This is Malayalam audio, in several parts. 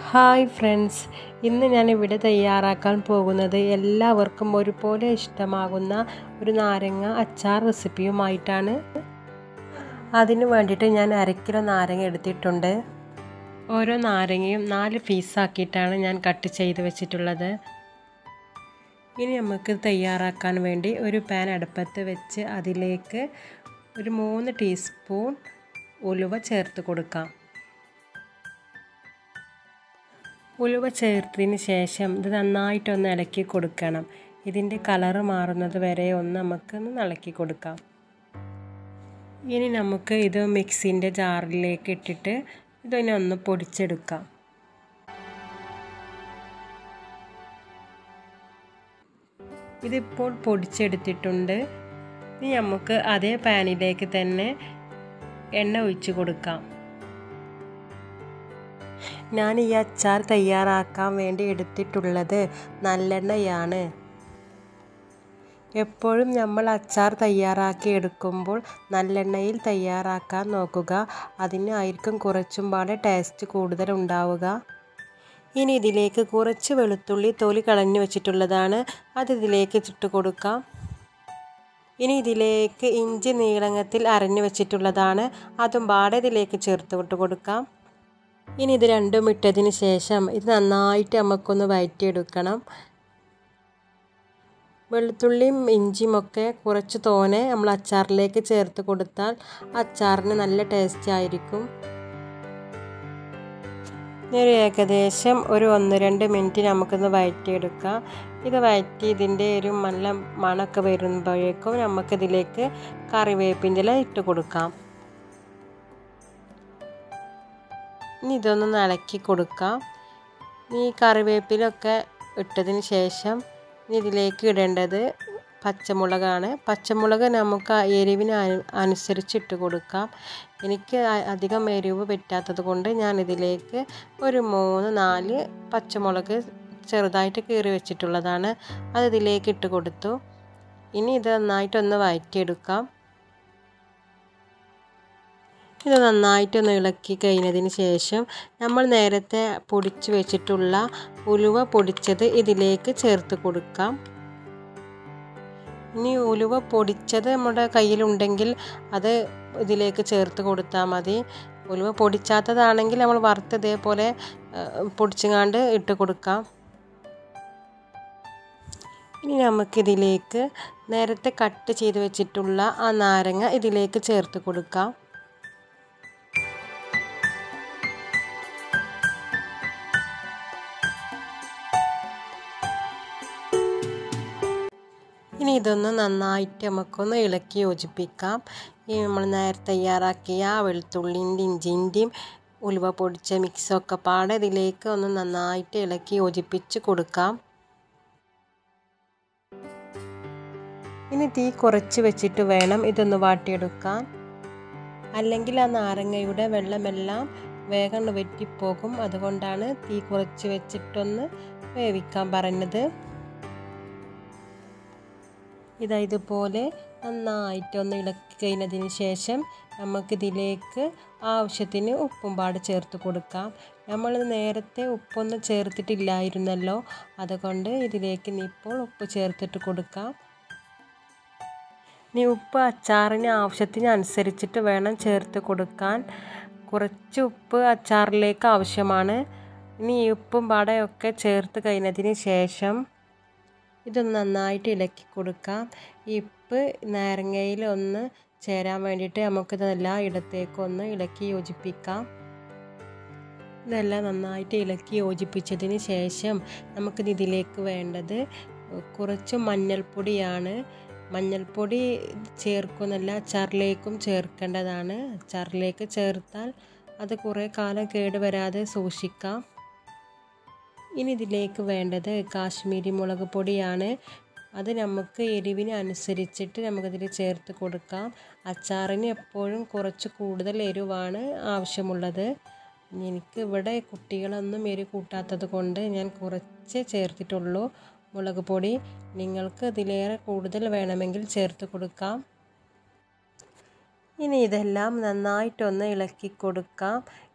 ഹായ് ഫ്രണ്ട്സ് ഇന്ന് ഞാൻ ഇവിടെ തയ്യാറാക്കാൻ പോകുന്നത് എല്ലാവർക്കും ഒരുപോലെ ഇഷ്ടമാകുന്ന ഒരു നാരങ്ങ അച്ചാർ റെസിപ്പിയുമായിട്ടാണ് അതിന് വേണ്ടിയിട്ട് ഞാൻ അര കിലോ നാരങ്ങ എടുത്തിട്ടുണ്ട് ഓരോ നാരങ്ങയും നാല് പീസാക്കിയിട്ടാണ് ഞാൻ കട്ട് ചെയ്ത് വെച്ചിട്ടുള്ളത് ഇനി നമുക്ക് തയ്യാറാക്കാൻ വേണ്ടി ഒരു പാൻ അടുപ്പത്ത് വെച്ച് അതിലേക്ക് ഒരു മൂന്ന് ടീസ്പൂൺ ഉലുവ ചേർത്ത് കൊടുക്കാം ഉലുവ ചേർത്തതിന് ശേഷം ഇത് നന്നായിട്ടൊന്ന് ഇളക്കി കൊടുക്കണം ഇതിൻ്റെ കളറ് മാറുന്നത് വരെ ഒന്ന് നമുക്കൊന്ന് ഇളക്കി കൊടുക്കാം ഇനി നമുക്ക് ഇത് മിക്സിൻ്റെ ജാറിലേക്ക് ഇട്ടിട്ട് ഇതിനെ ഒന്ന് പൊടിച്ചെടുക്കാം ഇതിപ്പോൾ പൊടിച്ചെടുത്തിട്ടുണ്ട് ഇനി നമുക്ക് അതേ പാനിലേക്ക് തന്നെ എണ്ണ ഒഴിച്ച് കൊടുക്കാം ഞാൻ ഈ അച്ചാർ തയ്യാറാക്കാൻ വേണ്ടി എടുത്തിട്ടുള്ളത് നല്ലെണ്ണയാണ് എപ്പോഴും നമ്മൾ അച്ചാർ തയ്യാറാക്കി എടുക്കുമ്പോൾ നല്ലെണ്ണയിൽ തയ്യാറാക്കാൻ നോക്കുക അതിനായിരിക്കും കുറച്ചും പാടെ ടേസ്റ്റ് കൂടുതൽ ഉണ്ടാവുക ഇനി ഇതിലേക്ക് കുറച്ച് വെളുത്തുള്ളി തൊലി കളഞ്ഞു വെച്ചിട്ടുള്ളതാണ് അത് ഇതിലേക്ക് ചുട്ട് കൊടുക്കാം ഇനി ഇതിലേക്ക് ഇഞ്ചി നീളങ്ങത്തിൽ അരഞ്ഞു വെച്ചിട്ടുള്ളതാണ് അതും പാടെ ഇതിലേക്ക് ചേർത്ത് വിട്ട് കൊടുക്കാം ഇനി ഇത് രണ്ടും ഇട്ടതിന് ശേഷം ഇത് നന്നായിട്ട് നമുക്കൊന്ന് വഴറ്റിയെടുക്കണം വെളുത്തുള്ളിയും ഇഞ്ചിയും ഒക്കെ കുറച്ച് തോനെ നമ്മൾ അച്ചാറിലേക്ക് ചേർത്ത് കൊടുത്താൽ അച്ചാറിന് നല്ല ടേസ്റ്റ് ആയിരിക്കും ഒരു ഏകദേശം ഒരു ഒന്ന് രണ്ട് മിനിറ്റ് നമുക്കൊന്ന് വഴറ്റിയെടുക്കാം ഇത് വഴറ്റി ഇതിൻ്റെ ഒരു നല്ല മണമൊക്കെ വരുമ്പോഴേക്കും നമുക്കിതിലേക്ക് കറിവേപ്പിൻ്റെ ഇല ഇട്ട് കൊടുക്കാം ഇനി ഇതൊന്ന് ഇളക്കി കൊടുക്കാം ഈ കറിവേപ്പിലൊക്കെ ഇട്ടതിന് ശേഷം ഇനി ഇതിലേക്ക് ഇടേണ്ടത് പച്ചമുളകാണ് പച്ചമുളക് നമുക്ക് എരിവിന് അനുസരിച്ച് ഇട്ട് കൊടുക്കാം എനിക്ക് അധികം എരിവ് പറ്റാത്തത് കൊണ്ട് ഞാൻ ഇതിലേക്ക് ഒരു മൂന്ന് നാല് പച്ചമുളക് ചെറുതായിട്ട് കീറി വെച്ചിട്ടുള്ളതാണ് അത് ഇതിലേക്ക് ഇട്ട് കൊടുത്തു ഇനി ഇത് നന്നായിട്ടൊന്ന് വഴറ്റിയെടുക്കാം ഇത് നന്നായിട്ടൊന്ന് ഇളക്കി കഴിഞ്ഞതിന് ശേഷം നമ്മൾ നേരത്തെ പൊടിച്ച് വെച്ചിട്ടുള്ള ഉലുവ പൊടിച്ചത് ഇതിലേക്ക് ചേർത്ത് കൊടുക്കാം ഇനി ഉലുവ പൊടിച്ചത് നമ്മുടെ കയ്യിലുണ്ടെങ്കിൽ അത് ഇതിലേക്ക് ചേർത്ത് കൊടുത്താൽ മതി ഉലുവ പൊടിച്ചാത്തതാണെങ്കിൽ നമ്മൾ വറുത്ത് ഇതേപോലെ പൊടിച്ചുങ്ങാണ്ട് ഇട്ട് കൊടുക്കാം ഇനി നമുക്കിതിലേക്ക് നേരത്തെ കട്ട് ചെയ്ത് വെച്ചിട്ടുള്ള ആ നാരങ്ങ ഇതിലേക്ക് ചേർത്ത് കൊടുക്കാം ഇനി ഇതൊന്ന് നന്നായിട്ട് നമുക്കൊന്ന് ഇളക്കി യോജിപ്പിക്കാം ഈ നമ്മൾ നേരത്തെ തയ്യാറാക്കിയ വെളുത്തുള്ളിൻ്റെ ഇഞ്ചിൻ്റെയും ഉലുവ പൊടിച്ച മിക്സൊക്കെ പാടെ ഇതിലേക്ക് ഒന്ന് നന്നായിട്ട് ഇളക്കി യോജിപ്പിച്ച് കൊടുക്കാം ഇനി തീ കുറച്ച് വെച്ചിട്ട് വേണം ഇതൊന്ന് വാട്ടിയെടുക്കാൻ അല്ലെങ്കിൽ ആ നാരങ്ങയുടെ വെള്ളമെല്ലാം വേഗം വെറ്റിപ്പോകും അതുകൊണ്ടാണ് തീ കുറച്ച് വെച്ചിട്ടൊന്ന് വേവിക്കാൻ പറഞ്ഞത് ഇതാ ഇതുപോലെ നന്നായിട്ടൊന്ന് ഇളക്കി കഴിഞ്ഞതിന് ശേഷം നമുക്കിതിലേക്ക് ആവശ്യത്തിന് ഉപ്പും പാട് ചേർത്ത് കൊടുക്കാം നമ്മൾ നേരത്തെ ഉപ്പൊന്നും ചേർത്തിട്ടില്ലായിരുന്നല്ലോ അതുകൊണ്ട് ഇതിലേക്ക് ഇപ്പോൾ ഉപ്പ് ചേർത്തിട്ട് കൊടുക്കാം ഇനി ഉപ്പ് അച്ചാറിന് ആവശ്യത്തിന് അനുസരിച്ചിട്ട് വേണം ചേർത്ത് കൊടുക്കാൻ കുറച്ച് ഉപ്പ് അച്ചാറിലേക്ക് ആവശ്യമാണ് ഇനി ഈ ഉപ്പും പാടയൊക്കെ ചേർത്ത് കഴിഞ്ഞതിന് ശേഷം ഇതൊന്ന് നന്നായിട്ട് ഇളക്കി കൊടുക്കാം ഈ ഉപ്പ് നാരങ്ങയിൽ ഒന്ന് ചേരാൻ വേണ്ടിയിട്ട് നമുക്കിത് എല്ലാ ഇടത്തേക്കും ഒന്ന് ഇളക്കി യോജിപ്പിക്കാം ഇതെല്ലാം നന്നായിട്ട് ഇളക്കി യോജിപ്പിച്ചതിന് ശേഷം നമുക്കിത് ഇതിലേക്ക് വേണ്ടത് കുറച്ച് മഞ്ഞൾപ്പൊടിയാണ് മഞ്ഞൾപ്പൊടി ചേർക്കുന്നല്ല അച്ചാറിലേക്കും ചേർക്കേണ്ടതാണ് അച്ചാറിലേക്ക് ചേർത്താൽ അത് കുറേ കാലം കേടുവരാതെ സൂക്ഷിക്കാം ഇനി ഇതിലേക്ക് വേണ്ടത് കാശ്മീരി മുളക് പൊടിയാണ് അത് നമുക്ക് എരിവിന് അനുസരിച്ചിട്ട് നമുക്കതിൽ ചേർത്ത് കൊടുക്കാം അച്ചാറിന് എപ്പോഴും കുറച്ച് കൂടുതൽ എരിവാണ് ആവശ്യമുള്ളത് എനിക്ക് ഇവിടെ കുട്ടികളൊന്നും എരി കൂട്ടാത്തത് കൊണ്ട് ഞാൻ കുറച്ച് ചേർത്തിട്ടുള്ളൂ മുളക് പൊടി നിങ്ങൾക്ക് ഇതിലേറെ കൂടുതൽ വേണമെങ്കിൽ ചേർത്ത് കൊടുക്കാം ഇനി ഇതെല്ലാം നന്നായിട്ടൊന്ന് ഇളക്കി കൊടുക്കാം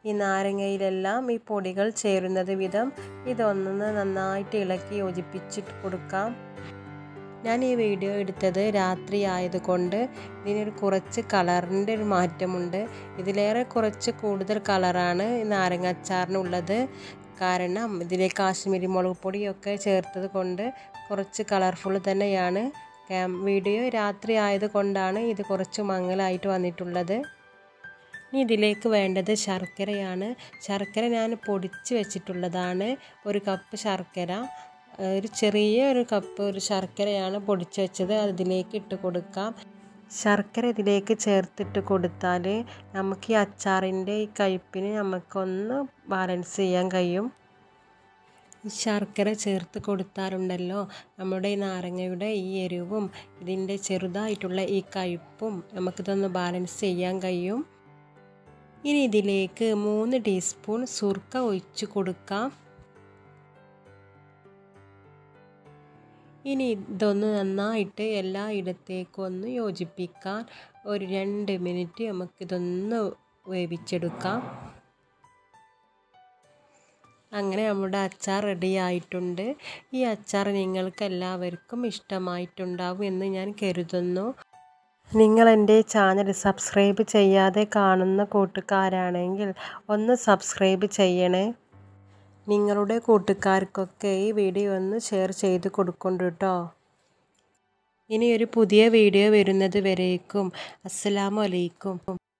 ഈ നാരങ്ങയിലെല്ലാം ഈ പൊടികൾ ചേരുന്നത് വിധം ഇതൊന്ന് നന്നായിട്ട് ഇളക്കി യോജിപ്പിച്ചിട്ട് കൊടുക്കാം ഞാൻ ഈ വീഡിയോ എടുത്തത് രാത്രി ആയതുകൊണ്ട് ഇതിനൊരു കുറച്ച് കളറിൻ്റെ ഒരു മാറ്റമുണ്ട് ഇതിലേറെ കുറച്ച് കൂടുതൽ കളറാണ് നാരങ്ങ അച്ചാറിനുള്ളത് കാരണം ഇതിലെ കാശ്മീരി മുളക് പൊടിയൊക്കെ ചേർത്തത് കൊണ്ട് കുറച്ച് കളർഫുൾ തന്നെയാണ് വീഡിയോ രാത്രി ആയതുകൊണ്ടാണ് ഇത് കുറച്ച് മങ്ങലായിട്ട് വന്നിട്ടുള്ളത് ഇനി ഇതിലേക്ക് വേണ്ടത് ശർക്കരയാണ് ശർക്കര ഞാൻ പൊടിച്ച് വെച്ചിട്ടുള്ളതാണ് ഒരു കപ്പ് ശർക്കര ഒരു ചെറിയ ഒരു കപ്പ് ഒരു ശർക്കരയാണ് പൊടിച്ച് വെച്ചത് അതിലേക്ക് ഇട്ട് കൊടുക്കാം ശർക്കര ഇതിലേക്ക് ചേർത്തിട്ട് കൊടുത്താൽ നമുക്ക് ഈ അച്ചാറിൻ്റെ ഈ കയ്പ്പിന് നമുക്കൊന്ന് ബാലൻസ് ചെയ്യാൻ കഴിയും ഈ ശർക്കര ചേർത്ത് കൊടുത്താലുണ്ടല്ലോ നമ്മുടെ ഈ നാരങ്ങയുടെ ഈ എരിവും ഇതിൻ്റെ ചെറുതായിട്ടുള്ള ഈ കയ്പ്പും നമുക്കിതൊന്ന് ബാലൻസ് ചെയ്യാൻ കഴിയും ഇനി ഇതിലേക്ക് മൂന്ന് ടീസ്പൂൺ സുർക്ക ഒഴിച്ച് കൊടുക്കാം ഇനി ഇതൊന്ന് നന്നായിട്ട് എല്ലായിടത്തേക്കും ഒന്ന് യോജിപ്പിക്കാൻ ഒരു രണ്ട് മിനിറ്റ് നമുക്കിതൊന്ന് വേവിച്ചെടുക്കാം അങ്ങനെ നമ്മുടെ അച്ചാർ റെഡി ആയിട്ടുണ്ട് ഈ അച്ചാർ നിങ്ങൾക്ക് എല്ലാവർക്കും ഇഷ്ടമായിട്ടുണ്ടാവും എന്ന് ഞാൻ കരുതുന്നു നിങ്ങൾ എൻ്റെ ചാനൽ സബ്സ്ക്രൈബ് ചെയ്യാതെ കാണുന്ന കൂട്ടുകാരാണെങ്കിൽ ഒന്ന് സബ്സ്ക്രൈബ് ചെയ്യണേ നിങ്ങളുടെ കൂട്ടുകാർക്കൊക്കെ ഈ വീഡിയോ ഒന്ന് ഷെയർ ചെയ്ത് കൊടുക്കുന്നുണ്ട് കേട്ടോ ഇനി ഒരു പുതിയ വീഡിയോ വരുന്നത് വരേക്കും അസ്സലാമു അലൈക്കും